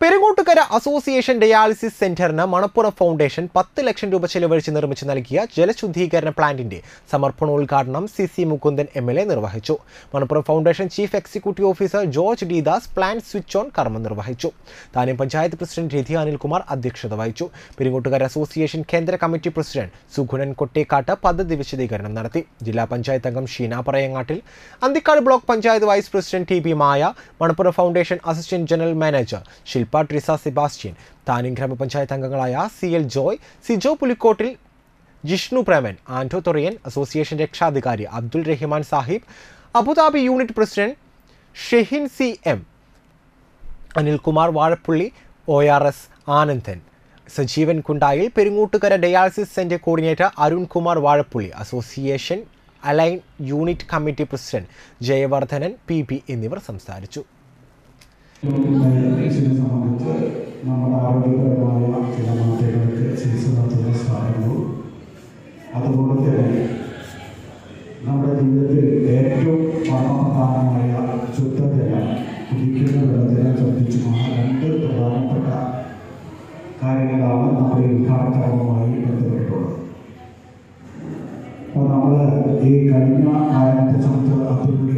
Perungottukara association dialysis സെന്ററിന് Manappuram foundation പത്ത് ലക്ഷം രൂപ ചെലവഴിച്ച് നിർമ്മിച്ച് നൽകിയ ജലശുദ്ധീകരണ പ്ലാന്റിന്റെ സമർപ്പണോദ്ഘാടനം C C Mukundan M L A നിർവഹിച്ചു Manappuram foundation chief executive officer George D Das plant switch on കർമ്മം നിർവഹിച്ചു താനെ പഞ്ചായത്ത് പ്രസിഡന്റ് രതി അനിൽകുമാർ അധ്യക്ഷത വഹിച്ചു പെരുങ്ങോട്ടുകര അസോസിയേഷൻ കേന്ദ്ര കമ്മിറ്റി പ്രസിഡന്റ് സുഗുണൻ കൊട്ടേക്കാട്ട് പദ്ധതി വിശദീകരണം നടത്തി ജില്ലാ പഞ്ചായത്ത് അംഗം Sheena Parayangattil Anthikad block panchayat vice president T P Maya Manappuram foundation assistant general manager ശില്പ ട്രിസ സെബാസ്റ്റ്യൻ താനിം ഗ്രാമപഞ്ചായത്ത് അംഗങ്ങളായ C L Joy Sijo Pulikkottil Jishnu Preman Anto Thoriyan association രക്ഷാധികാരി Abdul Rahiman Sahib Abu Dhabi unit president Shehin C M Anilkumar Vazhappully O R S Anandan Sajeevan Kundayil Perungottukara dialysis centre coordinator Arunkumar Vazhappully association Al Ain unit committee president Jayavardhanan P B എന്നിവർ സംസാരിച്ചു ഡയബറ്റീസിനെ സംബന്ധിച്ച് നമ്മുടെ ആരോഗ്യപരമായ ചില മാറ്റങ്ങൾക്ക് ചികിത്സ നടത്തുന്ന സ്ഥാപനവും അതുപോലെ തന്നെ നമ്മുടെ ജീവിതത്തിൽ ഏറ്റവും പരമപ്രധാനമായ ശുദ്ധജലം കുടിക്കുന്ന വെള്ളത്തിനെ സംബന്ധിച്ചുമാണ് രണ്ട് പ്രധാനപ്പെട്ട കാര്യങ്ങളാണ് നമ്മുടെ ഈ ഉദ്ഘാടനവുമായി ബന്ധപ്പെട്ടുള്ളത് അപ്പോൾ നമ്മൾ ഈ കഴിഞ്ഞ കാലത്തെ സംബന്ധിച്ച് അബ്ദുൽ